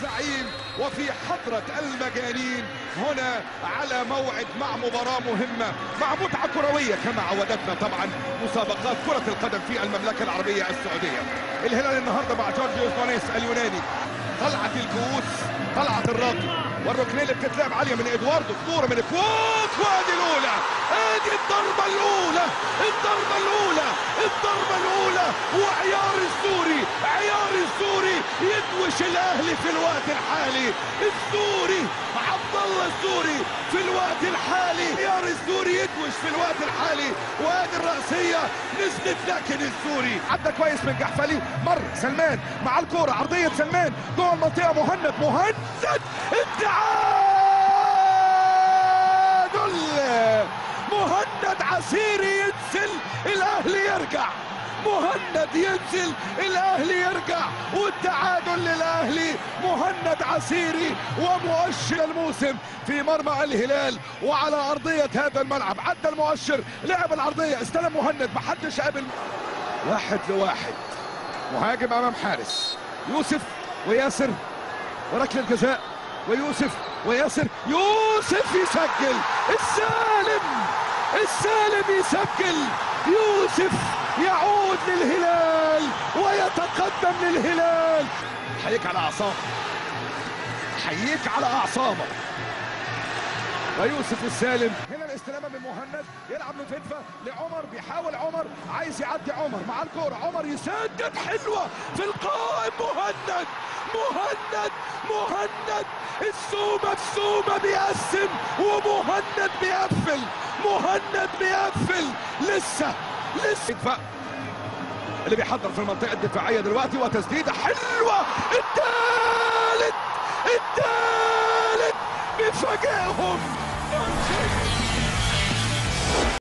الزعيم وفي حضرة المجانين هنا على موعد مع مباراة مهمة مع متعة كروية كما عودتنا طبعا مسابقات كرة القدم في المملكة العربية السعودية الهلال النهاردة مع جورجيو فونيس اليوناني طلعت الكؤوس طلعت الراقي والركنيه اللي بتتلعب عاليه من ادواردو كوره من كوك وادي الاولى ادي الضربه الاولى الضربه الاولى الضربه الاولى وعيار السوري عيار السوري يدوش الاهلي في الوقت الحالي السوري عبد الله السوري في الوقت الحالي عيار السوري يدوش في الوقت الحالي وادي الراسيه نزلت لكن السوري عدى كويس من جحفلي مر سلمان مع الكوره عرضيه سلمان جوه المنطقه مهند مهند التعادل مهند عسيري ينزل الاهلي يرجع مهند ينزل الاهلي يرجع والتعادل للاهلي مهند عسيري ومؤشر الموسم في مرمى الهلال وعلى ارضيه هذا الملعب عدى المؤشر لعب العرضيه استلم مهند محدش قابل واحد لواحد مهاجم امام حارس يوسف وياسر وركله الجزاء ويوسف وياسر يوسف يسجل السالم السالم يسجل يوسف يعود للهلال ويتقدم للهلال حيك على اعصابك حيك على اعصابك ويوسف السالم هنا الاستلامه من مهند يلعب من فتفه لعمر بيحاول عمر عايز يعدي عمر مع الكوره عمر يسدد حلوه في القائم مهند مهند مهند السومه بسومه بيقسم ومهند بيقفل مهند بيقفل لسه لسه ف... اللي بيحضر في المنطقه الدفاعيه دلوقتي وتسديده حلوه الثالث الثالث بيفاجئهم